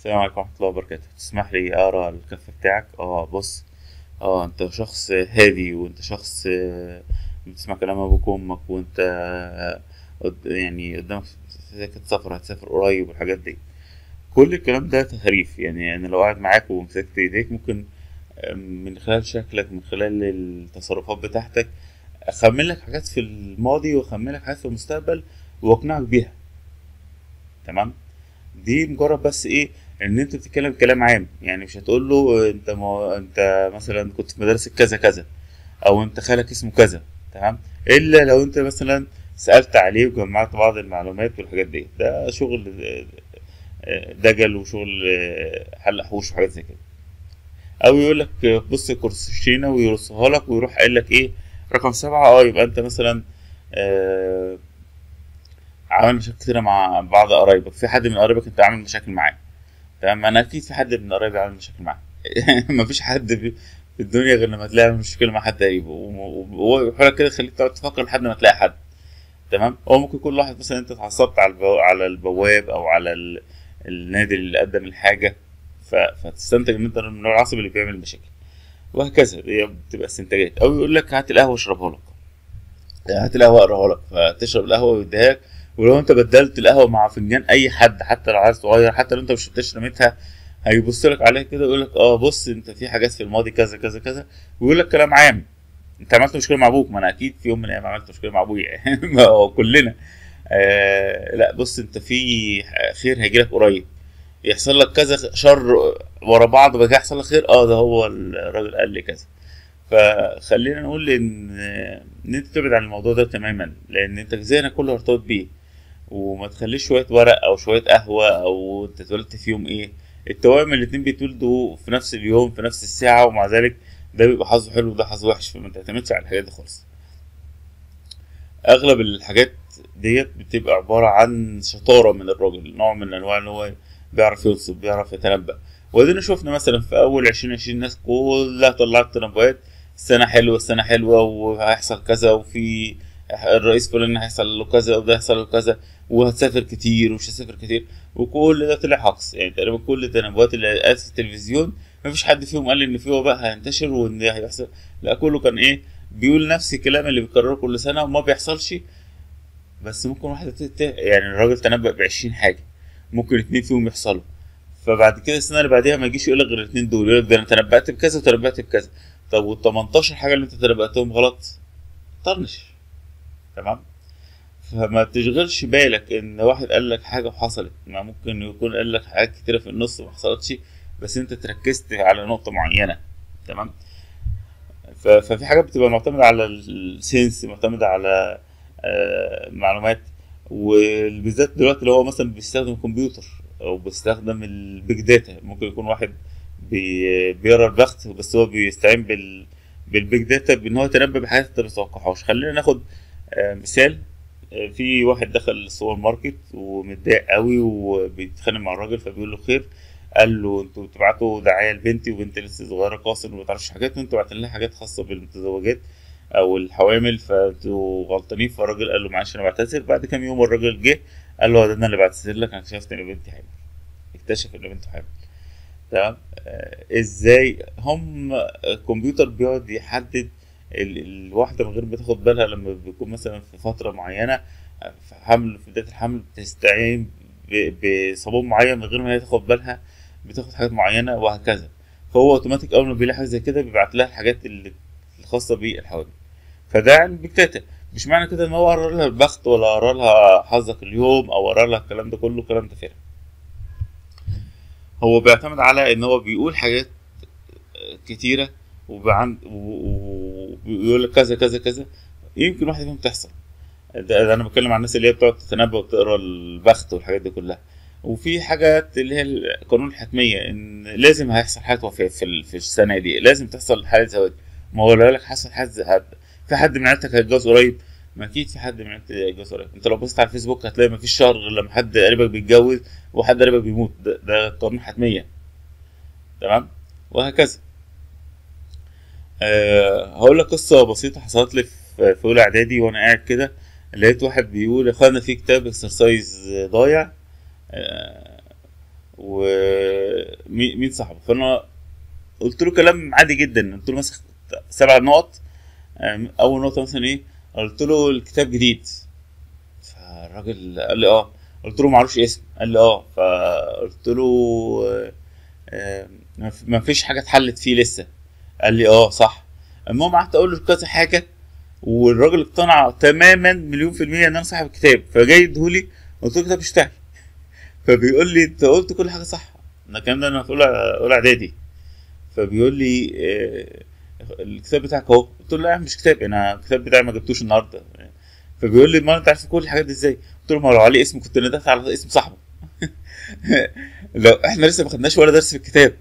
السلام عليكم ورحمة الله وبركاته تسمح لي أقرأ الكف بتاعك اه بص اه انت شخص هادي وانت شخص آه، بتسمع كلام ابوك وامك وانت آه، قد- يعني قدامك سكة سفر هتسافر قريب والحاجات دي كل الكلام ده تهريف يعني انا لو قاعد معاك ومسكت ايديك ممكن آه، من خلال شكلك من خلال التصرفات بتاعتك اخمن لك حاجات في الماضي واخمن لك حاجات في المستقبل واقنعك بيها تمام دي مجرد بس ايه ان انت بتتكلم كلام عام يعني مش هتقول له انت ما انت مثلا كنت في مدرسة كذا كذا او انت خالك اسمه كذا تمام الا لو انت مثلا سألت عليه وجمعت بعض المعلومات والحاجات دي ده شغل آه، آه، دجل وشغل آه، حل حوش وحاجات زي كده او يقول لك آه، بص كورسينا ويرصها لك ويروح قايل لك ايه رقم سبعة اه يبقى انت مثلا آه، عامل مشاكل كتيرة مع بعض قرايبك في حد من قرايبك انت عامل مشاكل معاه تمام انا اكيد في حد من قرايبي عامل مشاكل معاه مفيش حد في في الدنيا غير لما تلاقي عامل مشكله مع حد قريب وهو يقول لك كده يخليك تقعد تفكر لحد ما تلاقي حد تمام هو ممكن كل واحد مثلا انت اتعصبت على البو... على البواب او على ال... النادي اللي قدم الحاجه ف... فتستنتج ان انت من النوع العصبي اللي بيعمل مشاكل وهكذا هي بتبقى استنتاجات او يقول لك هات القهوه اشربها لك هات القهوه اقراها لك فتشرب القهوه ويديها لك ولو انت بدلت القهوه مع فنجان اي حد حتى لو عيل صغير حتى لو انت مش شربتش رميتها هيبص لك عليها كده ويقول لك اه بص انت في حاجات في الماضي كذا كذا كذا ويقول لك كلام عام انت عملت مشكله مع ابوك ما انا اكيد في يوم من الايام عملت مشكله مع ابويا ما هو كلنا آه لا بص انت في خير هيجيلك قريب يحصل لك كذا شر ورا بعض بعد كده يحصل لك خير اه ده هو الراجل قال لي كذا فخلينا نقول ان ان انت تبعد عن الموضوع ده تماما لان انت ذهنك كله ارتبط بيه وما تخليش شويه ورق او شويه قهوه او انت اتولدت في يوم ايه التوائم الاتنين بيتولدوا في نفس اليوم في نفس الساعه ومع ذلك ده بيبقى حظه حلو وده حظه وحش فما تعتمدش على الحاجات دي خالص اغلب الحاجات ديت بتبقى عباره عن شطاره من الراجل نوع من انواع ان هو بيعرف ينصب بيعرف يتنبأ وادينا شفنا مثلا في اول 2020 الناس كلها طلعت تنبؤات السنه حلوه السنه حلوه وهيحصل كذا وفي الرئيس فلان هيحصل له كذا وده هيحصل له كذا وهتسافر كتير ومش هتسافر كتير وكل ده طلع هجص يعني تقريبا كل التنبؤات اللي قالت في التلفزيون مفيش حد فيهم قال ان في وباء هينتشر وان ده هيحصل لا كله كان ايه بيقول نفس الكلام اللي بيكرره كل سنه وما بيحصلش بس ممكن واحد تت- يعني الراجل تنبأ ب 20 حاجه ممكن اتنين فيهم يحصلوا فبعد كده السنه اللي بعديها ما يجيش يقول لك غير الاتنين دول يقول لك ده انا تنبأت بكذا وتنبأت بكذا طب وال 18 حاجه اللي انت تنبأتهم غلط طنش تمام فما تشغلش بالك ان واحد قال لك حاجه وحصلت ما ممكن يكون قال لك حاجات كتيره في النص ما حصلتش بس انت تركزت على نقطه معينه تمام ف- ففي حاجات بتبقى معتمده على السنس معتمده على آه، معلومات وبالذات دلوقتي اللي هو مثلا بيستخدم كمبيوتر او بيستخدم البيج داتا ممكن يكون واحد بي بيقرا البخت بس هو بيستعين بال بالبيج داتا بان هو يتنبأ بحاجات انت ما تتوقعهاش خلينا ناخد آه، مثال آه، في واحد دخل السوبر ماركت ومتضايق قوي وبيتخانق مع الراجل فبيقول له خير قال له انتوا بتبعتوا دعايه لبنتي وبنتي لسه صغيره قاصر وما تعرفش حاجات وانتوا بعتين لها حاجات خاصه بالمتزوجات او الحوامل فانتوا غلطانين فالراجل قال له معلش انا بعتذر بعد كام يوم الراجل جه قال له ده انا اللي بعتذر لك انا اكتشفت ان بنتي حامل اكتشف ان بنته حامل تمام آه، ازاي هم الكمبيوتر بيقعد يحدد ال- الواحده من غير ما تاخد بالها لما بيكون مثلا في فتره معينه آه، في حمل في بدايه الحمل بتستعين ب- بصابون معين من غير ما هي تاخد بالها بتاخد حاجات معينه وهكذا فهو اوتوماتيك اول ما بيلاقي حاجه زي كده بيبعت لها الحاجات اللي الخاصه بالحوامل فده عن البيج داتا مش معنى كده ان هو قرر لها البخت ولا قرر لها حظك اليوم او قرر لها الكلام ده كله الكلام ده فارغ هو بيعتمد على ان هو بيقول حاجات كتيره وبعن و- وبيقول لك كذا كذا كذا يمكن واحده فيهم تحصل ده, ده انا بتكلم عن الناس اللي هي بتقعد تتنبأ وتقرا البخت والحاجات دي كلها وفي حاجات اللي هي القانون الحتميه ان لازم هيحصل حاله وفاه في ال- في السنه دي لازم تحصل حاله زواج ما هو لو لك حصل حد حد في حد من عيلتك هيتجوز قريب ما اكيد في حد من عيلتك هيتجوز قريب انت لو بصيت على الفيسبوك هتلاقي ما فيش شهر غير لما حد قريبك بيتجوز وحد قريبك بيموت ده, ده قانون حتميه تمام وهكذا أه هقول لك قصه بسيطه حصلت لي في في اولى اعدادي وانا قاعد كده لقيت واحد بيقول يا اخوانا في كتاب اكسرسايز ضايع أه و مي- مين صاحبه فانا قلت له كلام عادي جدا قلت له مثلا سبع نقط آم، اول نقطه مثلا ايه قلت له الكتاب جديد فالراجل قال لي اه قلت له معلوش اسم قال لي اه فقلت له آه، آه، ما في- ما فيش حاجه اتحلت فيه لسه قال لي اه صح المهم قعدت اقول له كذا حاجه والراجل اقتنع تماما مليون في المية ان انا صاحب الكتاب فجاي يديهولي قلت له الكتاب مش بتاعي فبيقول لي انت قلت كل حاجه صح انا الكلام ده انا في اولى اولى اعدادي فبيقول لي آه، الكتاب بتاعك اهو قلت له لا مش كتاب انا الكتاب بتاعي ما جبتوش النهارده فبيقول لي ما انت عارف كل الحاجات دي ازاي قلت له ما لو عليه اسم كنت ندهت على اسم صاحبه لو احنا لسه ما خدناش ولا درس في الكتاب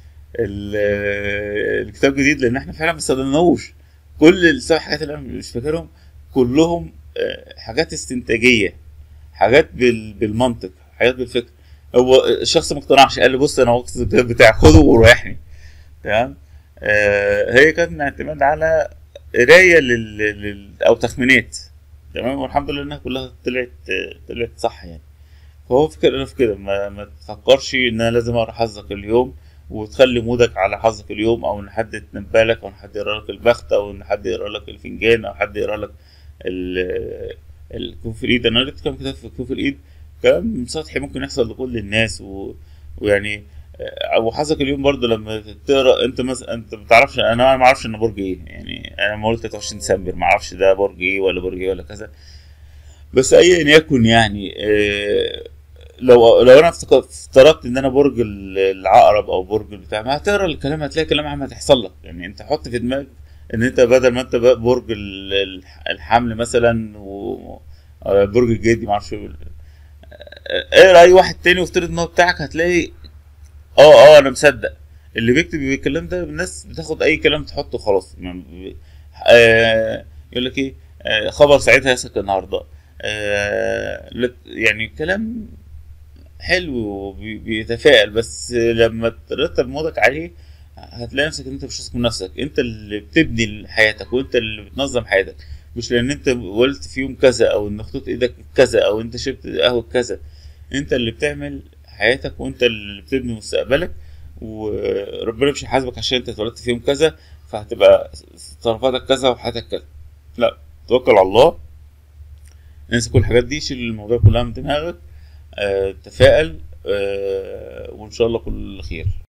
ال- الكتاب جديد لان احنا فعلا ما استخدمناهوش كل السبع حاجات اللي انا مش فاكرهم كلهم آه، حاجات استنتاجيه حاجات بال- بالمنطق حاجات بالفكر هو الشخص ما اقتنعش قال لي بص انا وقت الكتاب بتاعك خده وريحني تمام آه هي كانت من اعتماد على قرايه لل... لل... او تخمينات تمام والحمد لله انها كلها طلعت آه، طلعت صح يعني فهو فكر انا في كده ما, ما تفكرش ان انا لازم اقرا حظك اليوم وتخلي مودك على حظك اليوم او ان حد يتنبأ لك او ان حد يقرا لك البخت او ان حد يقرا لك الفنجان او حد يقرا لك ال- الكوف الايد انا قريت كام كتاب في كوف الايد كلام سطحي ممكن يحصل لكل الناس و... ويعني آه، وحظك اليوم برضه لما تقرا انت مثلا انت ما بتعرفش انا ما اعرفش انا برج ايه يعني انا مولود 23 ديسمبر ما اعرفش ده برج ايه ولا برج ايه ولا كذا بس ايا يكن يعني آه، لو لو انا افتك- افترضت ان انا برج ال- العقرب او برج بتاع ما هتقرا الكلام هتلاقي كلام عم هتحصل لك يعني انت حط في دماغك ان انت بدل ما انت بقى برج ال- ال- الحمل مثلا و آه، برج الجدي ما اعرفش آه، اقرا اي واحد تاني وافترض ان هو بتاعك هتلاقي اه اه انا مصدق اللي بيكتب الكلام ده الناس بتاخد اي كلام تحطه خلاص ما بي- آه يقول لك ايه آه خبر سعيد هيسك النهارده آه لا- يعني كلام حلو وبيتفائل بس لما ترتب مودك عليه هتلاقي نفسك ان انت مش واثق من نفسك انت اللي بتبني حياتك وانت اللي بتنظم حياتك مش لان انت ولدت في يوم كذا او ان خطوط ايدك كذا او انت شربت قهوه كذا انت اللي بتعمل حياتك وانت اللي بتبني مستقبلك وربنا مش هيحاسبك عشان انت اتولدت في يوم كذا فهتبقى تصرفاتك كذا وحياتك كذا لا توكل على الله انسى كل الحاجات دي شيل الموضوع كلها من دماغك آه، تفائل آه، وان شاء الله كل خير